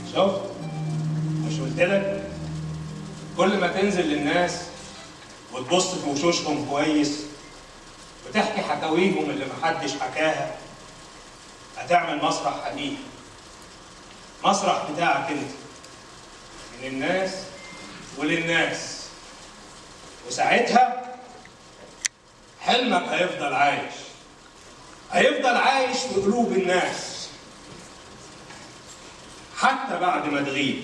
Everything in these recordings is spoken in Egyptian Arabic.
شفت مش قلت لك كل ما تنزل للناس وتبص في وشوشهم كويس وتحكي حكاويهم اللي محدش حكاها هتعمل مسرح حقيقي مسرح بتاعك انت من الناس وللناس وساعتها حلمك هيفضل عايش هيفضل عايش في قلوب الناس حتى بعد ما تغيب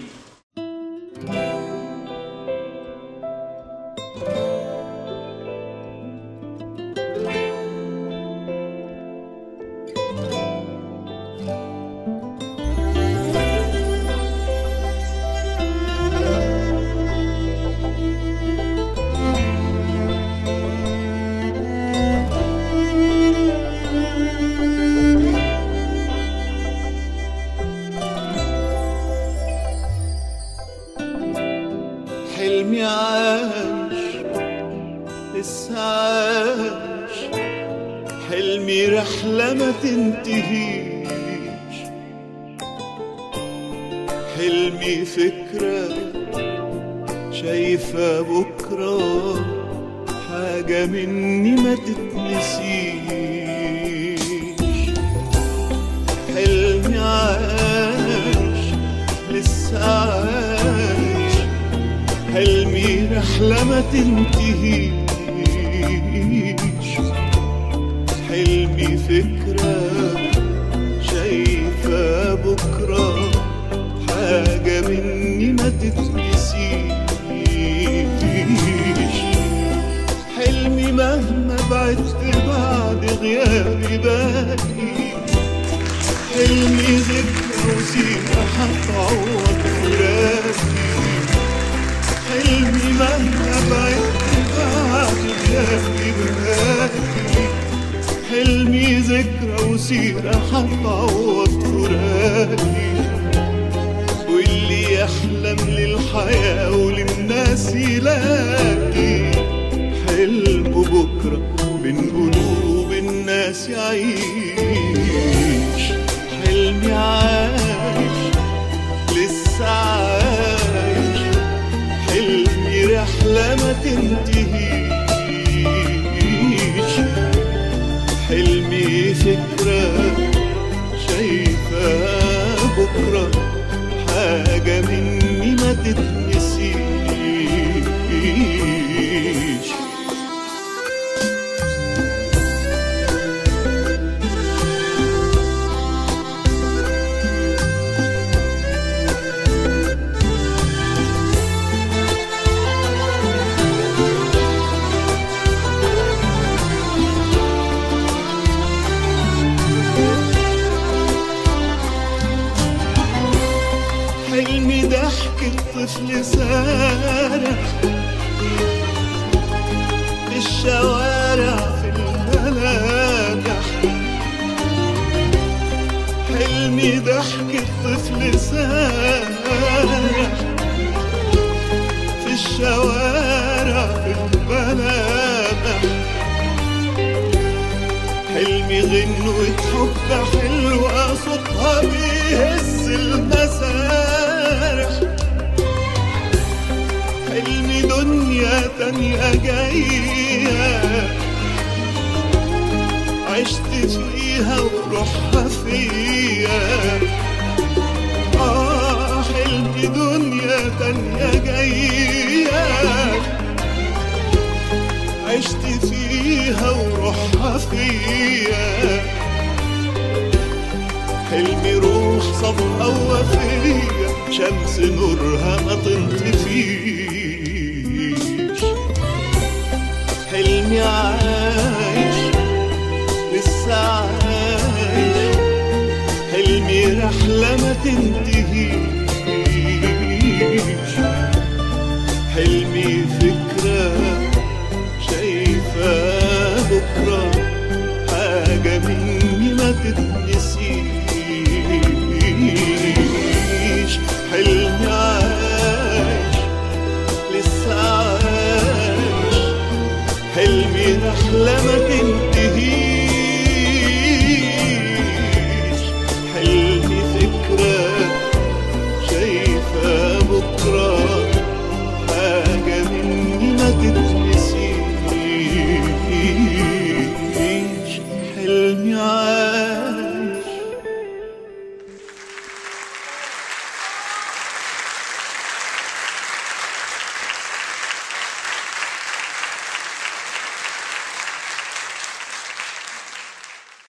حلمي عايش لسه عايش حلمي رحلة ما تنتهيش حلمي فكرة شايفة بكرة حاجة مني ما تتنسيش حلمي عايش لسه عايش حلمي رحلة ما تنتهيش حلمي فكرة شايفة بكرة حاجة مني ما تتنسيش حلمي مهما بعدت بعد غيابي باقي حلمي ذكرى وسيرة هتعوض فراقي حلمي مهما بعدت بعد غيابي باقي حلمي ذكرى وسيرة هتعوض فراقي واللي يحلم للحياة وللناس يلاقي حلم بكرة بين قلوب الناس يعيش حلمي عايش لسه عايش حلمي رحلة ما تنتهيش حلمي فكرة شايفة بكرة حاجة مني ما تتنسيش حلمي ضحك الطفل سارح في الشوارع في الملاجح حلمي ضحك الطفل سارح في الشوارع في الملاجح حلمي غنوة حب حلوة صوتها بيهز المسارح حلمي دنيا تانية جاية عشت فيها وروحها فيا آه حلمي دنيا تانية جاية عشت فيها وروحها فيا حلمي روح صفا وفيا شمس نورها ما تنطفيش حلمي عايش لسه عايش حلمي رحلة ما تنتهيش حلمي في